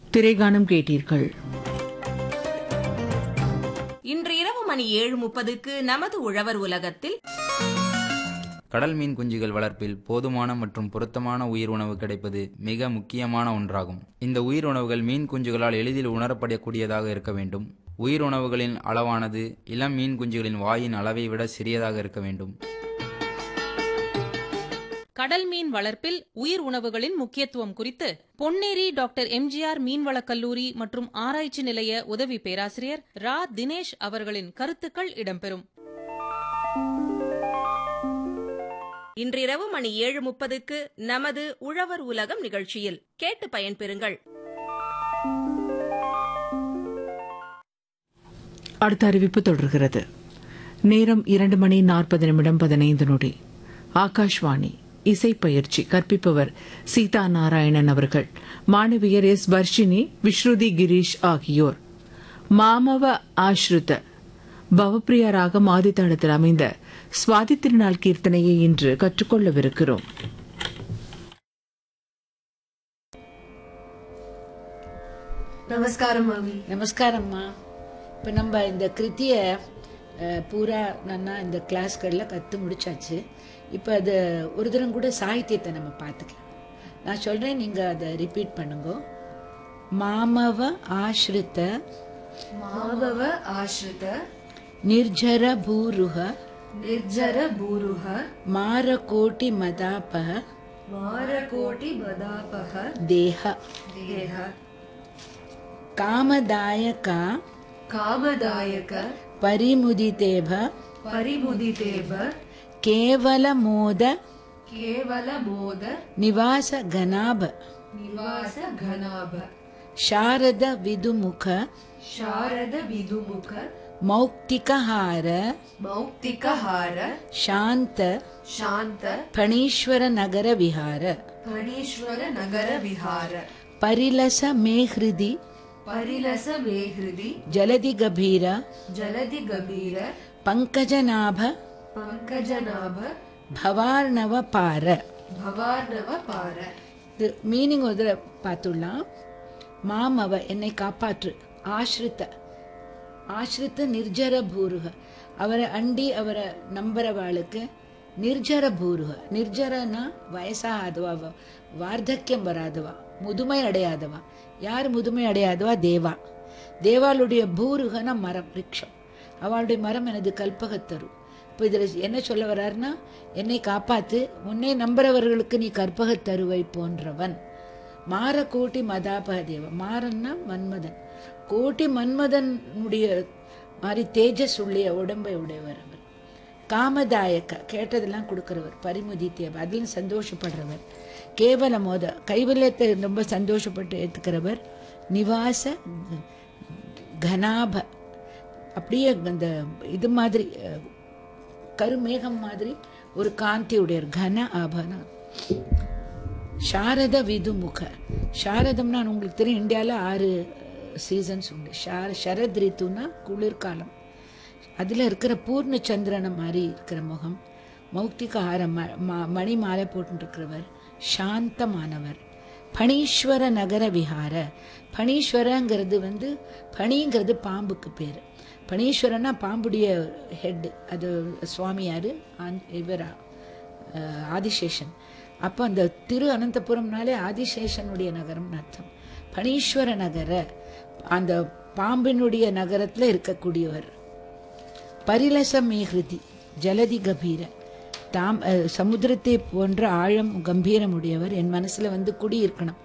திரைகானம் கேட்டீர்கள் இன்று இரவு மணி ஏழு முப்பதுக்கு நமது உழவர் உலகத்தில் கடல் மீன் குஞ்சுகள் வளர்ப்பில் போதுமான மற்றும் பொருத்தமான உயிர் உணவு கிடைப்பது மிக முக்கியமான ஒன்றாகும் இந்த உயிர் உணவுகள் மீன் குஞ்சுகளால் எளிதில் உணரப்படக்கூடியதாக இருக்க வேண்டும் உயிர் உணவுகளின் அளவானது இளம் மீன் குஞ்சுகளின் வாயின் அளவை விட சிறியதாக இருக்க வேண்டும் கடல் மீன் வளர்ப்பில் உயிர் உணவுகளின் முக்கியத்துவம் குறித்து பொன்னேரி டாக்டர் எம்ஜிஆர் மீன்வளக் கல்லூரி மற்றும் ஆராய்ச்சி நிலைய உதவி பேராசிரியர் ரா தினேஷ் அவர்களின் கருத்துக்கள் இடம்பெறும் இன்றிரவு மணி ஏழு முப்பதுக்கு நமது உழவர் உலகம் நிகழ்ச்சியில் கேட்டு பயன்பெறுங்கள் அடுத்த அறிவிப்பு தொடர்கிறது நேரம் இரண்டு மணி நாற்பது நிமிடம் பதினைந்து நொடி ஆகாஷ்வாணி இசைப்பயிற்சி கற்பிப்பவர் சீதா நாராயணன் அவர்கள் மாணவியர் எஸ் வர்ஷினி விஸ்ருதி கிரீஷ் ஆகியோர் மாமவ ஆஸ்ருத பவப்பிரியா ராகம் ஆதித்தளத்தில் அமைந்த சுவாதி திருநாள் கீர்த்தனையை இன்று கற்றுக்கொள்ளவிருக்கிறோம் நமஸ்காரம் மாமி நமஸ்காரம்மா இப்போ நம்ம இந்த கிருத்தியை அஹ், பூரா நன்னா இந்த கிளாஸ்களில் கற்று முடிச்சாச்சு இப்போ அது ஒரு தரம் கூட சாகித்யத்தை நம்ம பார்த்துக்கலாம் நான் சொல்கிறேன் நீங்கள் அதை ரிப்பீட் பண்ணுங்க மாமவ ஆஸ்ரித மாபவ ஆஸ்ரித நிர்ஜர பூருக ನಿರ್ಜರ ಭೂರುಹ மாரகோட்டி மதாப ಮಾರಕೋಟಿ ಬದಾಪಹ தேக ದೇಹ காமதாயக ಕಾಮದಾಯಕ பரிமுதிதேப ಪರಿಮುದಿತೇವ கேவல மோத ಕೇವಲ ಮೋದ நிவாச கனாப ನಿವಾಸ ಘನಾಭ ಶಾರದ ವಿದುಮುಖ ಶಾರದ ವಿದುಮುಖ ಮೌಕ್ತಿಕಹಾರ ಮೌಕ್ತಿಕ ಹಾರ ಶಾಂತ ಶಾಂತ ಫಣೀಶ್ವರ ನಗರ ವಿಹಾರ ಫಣೀಶ್ವರ ನಗರ ವಿಹಾರ ಪರಿಲಸ ಮೇ ಹೃದಿ ಪರಿಲಸ ಮೇ ಹೃದಿ ಜಲದಿ ಗಭೀರ ಜಲದಿ ಗಭೀರ ಪಂಕಜನಾಭ ಪಂಕಜನಾಭ ಭವಾರ್ಣವ ಪಾರ ಭವಾರ್ಣವ ಪಾರ இது மீனிங் ஒரு தடவை பார்த்துடலாம் மாமவ என்னை காப்பாற்று ஆஸ்ரித்த ஆஸ்ரித்த நிர்ஜர பூருக அவரை அண்டி அவரை நம்புறவாளுக்கு நிர்ஜர பூருக நிர்ஜரனா வயசாகாதவா வ- வார்த்தக்கியம் வராதவா முதுமை அடையாதவா யார் முதுமை அடையாதவா தேவா தேவாளுடைய பூருகனா மரம் ரிக்ஷம் அவளுடைய மரம் எனது கல்பகத்தரு இப்போ இதில் என்ன சொல்ல வர்றாருன்னா என்னை காப்பாத்து உன்னை நம்புறவர்களுக்கு நீ கற்பகத்தருவை போன்றவன் மார கோட்டி மதாபக தேவ மாறன்னா மன்மதன் கோட்டி மன்மதனுடைய மாதிரி தேஜஸ் உடைய உடம்பை உடையவர் அவர் காமதாயக்க கேட்டதெல்லாம் கொடுக்கிறவர் பரிமுதி தேவ அதிலும் சந்தோஷப்படுறவர் கேவல மோத கைவல்யத்தை ரொம்ப சந்தோஷப்பட்டு ஏற்றுக்கிறவர் நிவாச கனாப அப்படியே அந்த இது மாதிரி அஹ், கருமேகம் மாதிரி ஒரு காந்தி உடையர் கன ஆபனா சாரத விதுமுக சாரதம்னா உங்களுக்கு தெரியும் இந்தியாவில் ஆறு சீசன்ஸ் உண்டு ஷார சரத் ரித்துனா குளிர்காலம் அதில் இருக்கிற பூர்ண சந்திரனை மாதிரி இருக்கிற முகம் மௌக்திக ஆரம் ம- ம- மணி மாலை போட்டுருக்கிறவர் சாந்தமானவர் பணீஸ்வர நகர விஹார பணீஸ்வரங்கிறது வந்து பணிங்கிறது பாம்புக்கு பேர் பணீஸ்வரனா பாம்புடைய ஹெட் அது சுவாமியார் இவரா அஹ், ஆதிசேஷன் அப்போ அந்த திரு அனந்தபுரம்னாலே ஆதிசேஷனுடைய நகரம்னு அர்த்தம் பணீஸ்வர நகர அந்த பாம்பினுடைய நகரத்தில் இருக்கக்கூடியவர் பரிலச மேகிருதி ஜலதி கபீர தாம் அஹ், சமுத்திரத்தை போன்ற ஆழம் கம்பீரம் உடையவர் என் மனசுல வந்து குடியிருக்கணும்